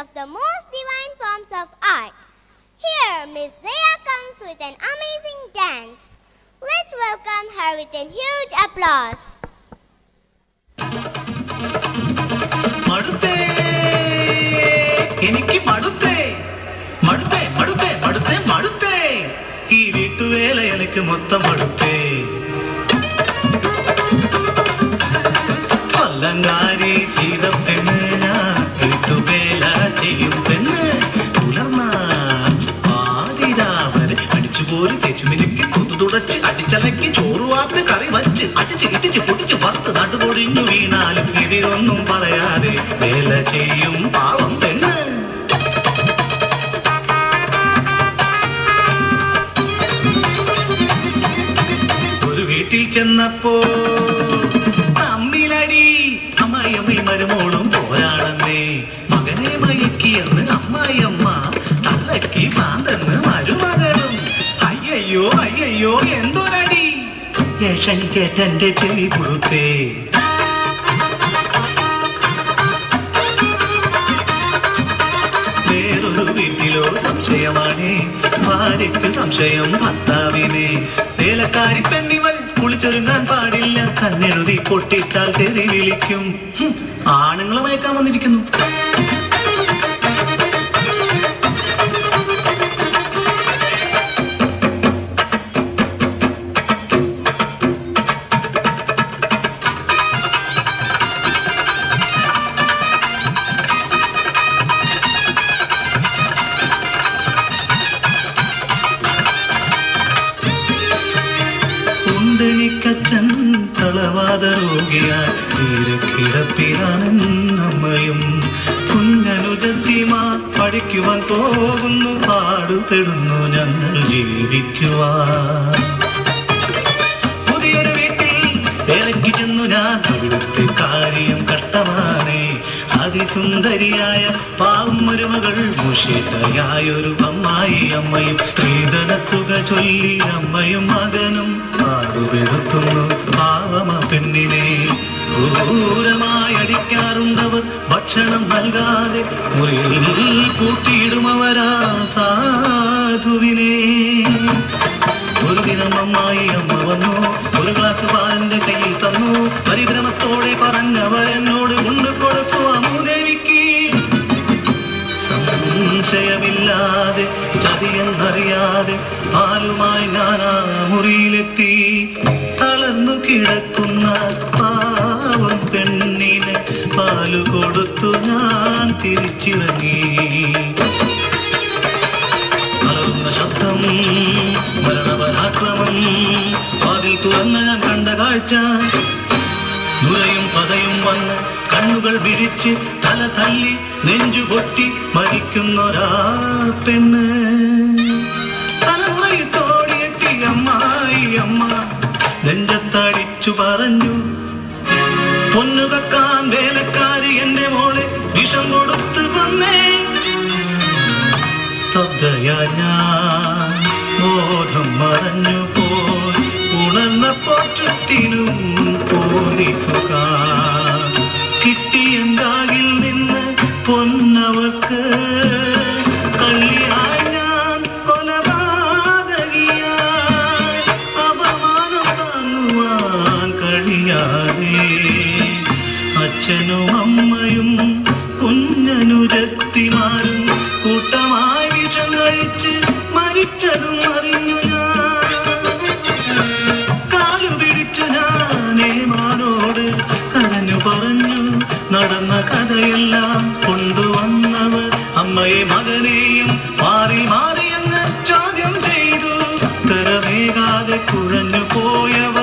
of the most divine forms of art. Here, Miss Zaya comes with an amazing dance. Let's welcome her with a huge applause. മടുത്തേ എനിക്ക് മടുത്തേ മടുത്തേ മടുത്തേ മടുത്തേ മടുത്തേ ഈ വീട്ടുവേല എനിക്ക് മൊത്തം മടുത്തേ കൊല്ലങ്കാരി സീത പെണ്ണ് ഞാൻ വീട്ടുവേല ചെയ്യും പെണ്ണ് പുലർന്ന ആതിരാവരെ അടിച്ചുപോരി തെച്ചുമിനുക്കി കുത്തു തുടച്ച് അടിച്ചലക്കി ചോറ് വാർത്ത് കറി വച്ച് അടിച്ച് ഇടിച്ച് പൊടിച്ച് വറുത്ത് നടുപൊടിഞ്ഞു വീണാലും ഇതിലൊന്നും പറയാതെ വേല ചെയ്യും പാവം പെണ്ണ് ഒരു വീട്ടിൽ ചെന്നപ്പോ തമ്മിലടി അമ്മായിയമ്മയും മരുമോളും പോരാണെന്നേ മകനെ മയക്കിയെന്ന് അമ്മായിയമ്മ തള്ളക്കി ഭ്രാന്തെന്ന് മരുമകളും അയ്യയ്യോ അയ്യയ്യോ എന്തൊരടി യേശൻ കേട്ടെന്റെ ചെവി പുഴുത്തേ വേറൊരു വീട്ടിലോ സംശയമാണ് ഭാര്യയ്ക്ക് സംശയം ഭർത്താവിനെ വേലക്കാരി പെണ്ണിവൾ കുളിച്ചൊരുങ്ങാൻ പാടില്ല കണ്ണെഴുതി പൊട്ടിട്ടാൽ തെറി വിളിക്കും ഹും, ആണുങ്ങളെ മയക്കാൻ വന്നിരിക്കുന്നു ഉണ്ടെനിക്കച്ഛൻ തളവാത രോഗിയായി തീരക്കിടപ്പിലാണെന്നമ്മയും കുഞ്ഞനുജത്തിമാർ പഠിക്കുവാൻ പോകുന്നു പാടുപെടുന്നു ഞങ്ങൾ ജീവിക്കുവാൻ പുതിയൊരു വീട്ടിൽ വേലയ്ക്ക് ചെന്നു ഞാൻ അവിടുത്തെ കാര്യം കഷ്ടമാണേ അതിസുന്ദരിയായ പാവം മരുമകൾ മുഷിതയായൊരു അമ്മായി അമ്മയും സ്ത്രീധനത്തുക ചൊല്ലി അമ്മയും മകനും പാടുപെടുത്തുന്നു പാവമ പെണ്ണിനെ ക്രൂരമായി അടിക്കാറുണ്ടവർ ഭക്ഷണം നൽകാതെ മുറിയിൽ പൂട്ടിയിടുമവരാ സാധുവിനെ ഒരു ദിനം അമ്മായി അമ്മ വന്നു ഒരു ഗ്ലാസ് പാലിന്റെ കയ്യിൽ തന്നു പരിഭ്രമത്തോടെ പറഞ്ഞവരെന്നോട് കൊണ്ടു കൊടുത്തു അമുദേവിക്ക് സംശയമില്ലാതെ ചതിയെന്നറിയാതെ പാലുമായി ഞാൻ ആ മുറിയിലെത്തി തളർന്നു കിടക്കുന്ന പാവം പെണ്ണിന് പാല് കൊടുത്തു ഞാൻ തിരിച്ചിറങ്ങി അലറുന്ന ശബ്ദം മരണപരാക്രമം അതിൽ തുറന്ന് ഞാൻ കണ്ട കാഴ്ച നുരയും പതയും വന്ന് കണ്ണുകൾ വിഴിച്ച് തല തല്ലി നെഞ്ചു പൊട്ടി മരിക്കുന്നൊരാ പെണ്ണ് തലമുറയിട്ടോടിയെത്തി അമ്മായി അമ്മ നെഞ്ചത്തടിച്ചു പറഞ്ഞു പൊന്നുകക്കാൻ വേലക്കാരി എന്റെ മോളെ വിഷം കൊടുത്തു കൊന്നേ സ്തബ്ധയാ ഞാൻ ബോധം മറഞ്ഞു പോയി ഉണർന്നപ്പോൾ ചുറ്റിനും പോലീസുകാർ കിട്ടിയെന്താകിൽ നിന്ന് പൊന്നവർക്ക് കള്ളിയായി ഞാൻ കൊലപാതകിയായി അപമാനം താങ്ങുവാൻ കഴിയാതെ അച്ഛനും അമ്മയും കുഞ്ഞനുജത്തിമാരും കൂട്ടമായി വിഷം കഴിച്ച് മരിച്ചതും അറിഞ്ഞു ഞാൻ കാലു പിടിച്ചു ഞാനേ മാനോട് കരഞ്ഞു പറഞ്ഞു നടന്ന കഥയെല്ലാം കൊണ്ടുവന്നവർ അമ്മയെ മകനെയും മാറി മാറി എന്ന് ചോദ്യം ചെയ്തു തരമേകാതെ കുഴഞ്ഞു പോയവർ